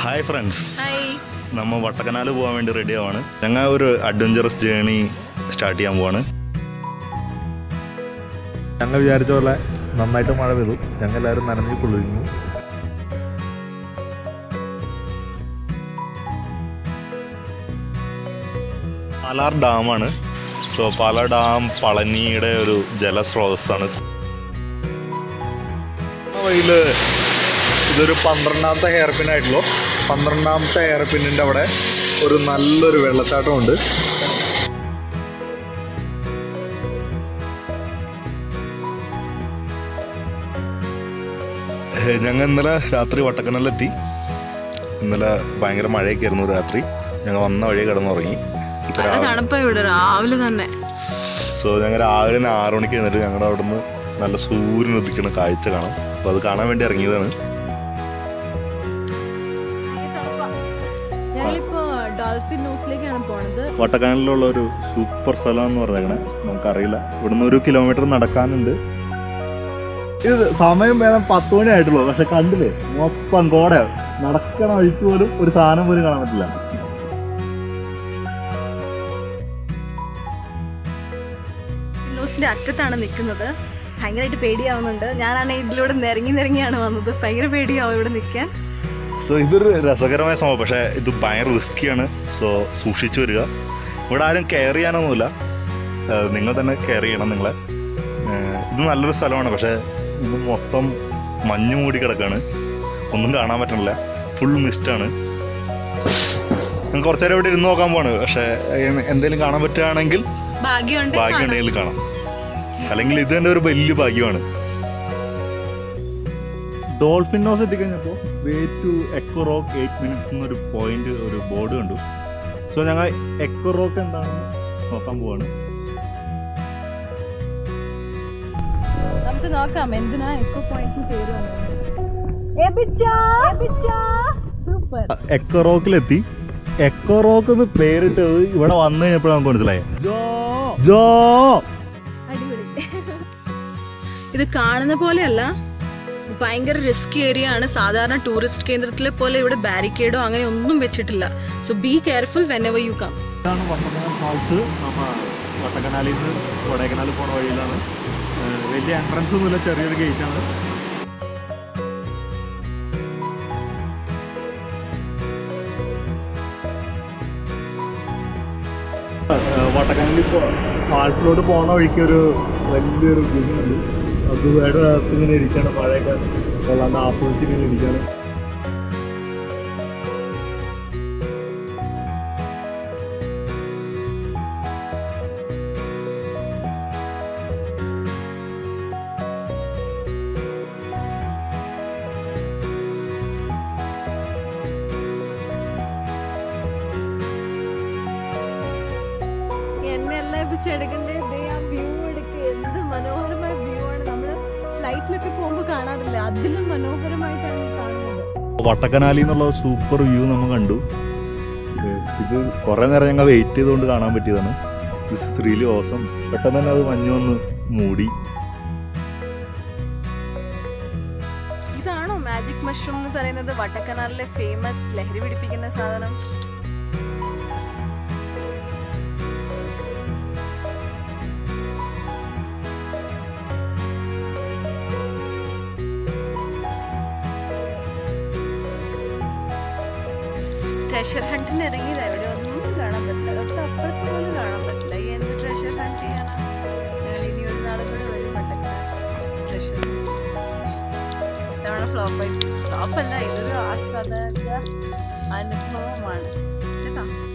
Hi friends hi നമ്മ വട്ടക്കനാല് പോകാൻ വേണ്ടി റെഡി ആവാണ് ഞങ്ങൾ ഒരു അഡ്വഞ്ചറസ് ജേണി സ്റ്റാർട്ട് ചെയ്യാൻ പോവാണ് ഞങ്ങൾ വിചാരിച്ച പോലെ നന്നായിട്ട് മഴ പെയ്തു ഞങ്ങൾ എല്ലാവരും നനഞ്ഞു കുളിർന്നു പാലാർ ഡാമാണ് സോ പാലാർ ഡാം പളനിയുടെ ഒരു ജലസ്രോതസ്സാണ് വഴിയിൽ ഇതൊരു പന്ത്രണ്ടാമത്തെ ഹെയർ പിൻ ആയിട്ടുള്ളൂ പന്ത്രണ്ടാമത്തെ ഹെയർ പിന്നിൻ്റെ അവിടെ ഒരു നല്ലൊരു വെള്ളച്ചാട്ടമുണ്ട് ഞങ്ങൾ ഇന്നലെ രാത്രി വട്ടക്കനാലിലെത്തി ഇന്നലെ ഭയങ്കര മഴയൊക്കെ ആയിരുന്നു രാത്രി ഞങ്ങൾ വന്ന വഴി കിടന്നുറങ്ങി ഇപ്പൊ നല്ല രാവിലെ തണുപ്പാ ഇവിടെ രാവിലെ തന്നെ സോ ഞങ്ങൾ രാവിലെ തന്നെ ആറു മണിക്ക് എഴുന്നിട്ട് ഞങ്ങളുടെ അവിടെ നിന്ന് നല്ല സൂര്യൻ ഉദിക്കുന്ന കാഴ്ച കാണാം അപ്പോൾ അത് കാണാൻ വേണ്ടി ഇറങ്ങിയതാണ് ഞങ്ങളിപ്പോ ഡോൾഫിൻ ന്യൂസിലേക്കാണ് പോണത് വട്ടക്കാനലിലുള്ള ഒരു സൂപ്പർ സ്ഥലം എന്ന് പറഞ്ഞേക്കണേ നമുക്കറിയില്ല ഇവിടുന്ന് ഒരു കിലോമീറ്റർ നടക്കാനുണ്ട് ഇത് സമയം വേണം പത്ത് മണി ആയിട്ടുള്ളൂ പക്ഷെ കണ്ടില്ലേ മൊത്തം കോട നടക്കണ വഴിക്ക് പോലും ഒരു സാധനം പോലും കാണാൻ പറ്റില്ല ന്യൂസിന്റെ അറ്റത്താണ് നിൽക്കുന്നത് ഭയങ്കരമായിട്ട് പേടിയാവുന്നുണ്ട് ഞാനാണ് ഇതിലൂടെ നിരങ്ങി നിരങ്ങിയാണ് വന്നത് ഭയങ്കര പേടിയാവും ഇവിടെ നിൽക്കാൻ സോ ഇതൊരു രസകരമായ സംഭവം പക്ഷേ ഇത് ഭയങ്കര റിസ്ക്കിയാണ് സോ സൂക്ഷിച്ചു വരിക ഇവിടെ ആരും കെയർ ചെയ്യാനൊന്നുമില്ല ഏഹ് നിങ്ങൾ തന്നെ കെയർ ചെയ്യണം നിങ്ങളെ ഏഹ് ഇത് നല്ലൊരു സ്ഥലമാണ് പക്ഷേ ഇത് മൊത്തം മഞ്ഞ് മൂടി കിടക്കാണ് ഒന്നും കാണാൻ പറ്റണില്ല ഫുൾ മിസ്റ്റാണ് ഞാൻ കുറച്ചു നേരം ഇവിടെ ഇരുന്ന് നോക്കാൻ പോവാണ് പക്ഷേ ഏഹ് എന്തെങ്കിലും കാണാൻ പറ്റുകയാണെങ്കിൽ ഭാഗ്യമുണ്ട് ഭാഗ്യം കാണാം. ഉണ്ടെങ്കിൽ കാണാം അല്ലെങ്കിൽ ഇത് തന്നെ ഒരു വലിയ ഭാഗ്യമാണ് ഡോൾഫിൻ ഹൗസ് എത്തിക്കഴിഞ്ഞപ്പോൾ way to echo rock eight minutes എന്നൊരു പോയിന്റ് ഒരു ബോർഡ് കണ്ടു സോ ഞങ്ങൾ എക്കോ റോക്ക് എന്താണെന്ന് നോക്കാൻ പോവാണ് നമുക്ക് നോക്കാം എന്തിനാ എക്കോ പോയിന്റ് പേര് സൂപ്പർ എക്കോ റോക്കിലെത്തി എക്കോ റോക്ക് എന്ന് പേരിട്ടത് ഇവിടെ വന്നു കഴിഞ്ഞപ്പോൾ നമുക്ക് മനസ്സിലായി ജോ അടിപൊളി ഇത് കാണുന്ന പോലെയല്ല ഭയങ്കര റിസ്കി ഏരിയ ആണ് സാധാരണ ടൂറിസ്റ്റ് കേന്ദ്രത്തിലെ പോലെ ഇവിടെ ബാരിക്കേഡോ അങ്ങനെ ഒന്നും വെച്ചിട്ടില്ല so be careful whenever you come ഇതാണ് വട്ടക്കനാൽ ഫാൾസ് നമ്മ വട്ടക്കനാലിൽ നിന്ന് കൊടൈക്കനാൽ പോണ വഴിയിലാണ് ഏഹ് വലിയ എൻട്രൻസ് ഒന്നുമില്ല ചെറിയൊരു ഗേറ്റ് ആണ് വട്ടക്കനാലിൽ ഫാൾസിലോട്ട് പോണ വഴിക്ക് ഒരു വലിയൊരു ഉണ്ട് അത് വേറെ അകത്ത് ഇങ്ങനെ ഇരിക്കാണ് മഴയൊക്കെ കൊള്ളാണ്ട് ആസ്വദിച്ച് ഇങ്ങനെ ഇരിക്കാണ് എന്നെ എല്ലാം എപ്പിച്ചെടുക്കണ്ടേ ദേ ആ വ്യൂ എടുക്കുക എന്ത് മനോഹരമായ വ്യൂ ആണ് നമ്മള് ഫ്ലൈറ്റിലൊക്കെ പോകുമ്പോൾ കാണാറില്ല അതിലും മനോഹരമായിട്ടാണ് ഈ കാണുന്നത് വട്ടക്കനാലി എന്നുള്ള സൂപ്പർ വ്യൂ നമ്മൾ കണ്ടു ഏഹ് ഇത് കുറേ നേരം ഞങ്ങൾ വെയിറ്റ് ചെയ്തുകൊണ്ട് കാണാൻ പറ്റിയതാണ് ദിസ് ഇസ് റിയലി ഓസം പെട്ടെന്ന് തന്നെ അത് മഞ്ഞ് വന്ന് മൂടി ഇതാണോ മാജിക് മഷ്റൂം എന്ന് പറയുന്നത് വട്ടക്കനാലിലെ ഫേമസ് ലഹരി പിടിപ്പിക്കുന്ന സാധനം ട്രഷർ ഹണ്ടിന് ഇറങ്ങിയത് എവിടെ ഒന്നും കാണാൻ പറ്റില്ല തൊട്ട് അപ്പുറത്ത് പോലും കാണാൻ പറ്റില്ല ഈ എന്ത് ട്രഷർ ഹണ്ട് ചെയ്യാനാ ഞങ്ങൾ ഇനി ഒരു നാളും കൂടെ വരും വട്ടക്കനാൽ ട്രഷർ ഇത്തവണ ഫ്ലോപ്പായി ഫ്ലോപ്പല്ല ഇതൊരു ആസ്വാദക അനുഭവമാണ് കേട്ടോ